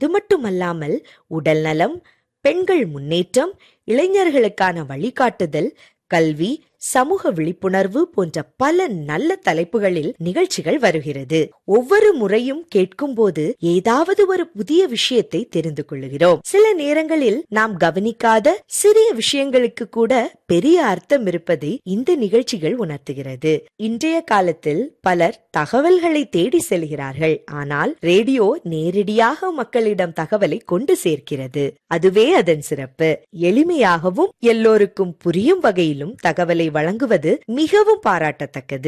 அது மட்டுமல்லாமல் உடல் நலம் பெண்கள் முன்னேற்றம் இளைஞர்களுக்கான வழிகாட்டுதல் கல்வி சமூக விழிப்புணர்வு போன்ற பல நல்ல தலைப்புகளில் நிகழ்ச்சிகள் வருகிறது ஒவ்வொரு முறையும் கேட்கும்போது ஏதாவது ஒரு புதிய விஷயத்தை தெரிந்து கொள்கிறோம் சில நேரங்களில் நாம் கவனிக்காத சிறிய விஷயங்களுக்கு கூட பெரிய அர்த்தம் இருப்பதை இந்த நிகழ்ச்சிகள் உணர்த்துகிறது இன்றைய காலத்தில் பலர் தகவல்களை தேடி செல்கிறார்கள் ஆனால் ரேடியோ நேரடியாக மக்களிடம் தகவலை கொண்டு சேர்க்கிறது அதுவே அதன் சிறப்பு எளிமையாகவும் எல்லோருக்கும் புரியும் வகையிலும் தகவலை வழங்குவது மிகவும் பாராட்டத்தக்கது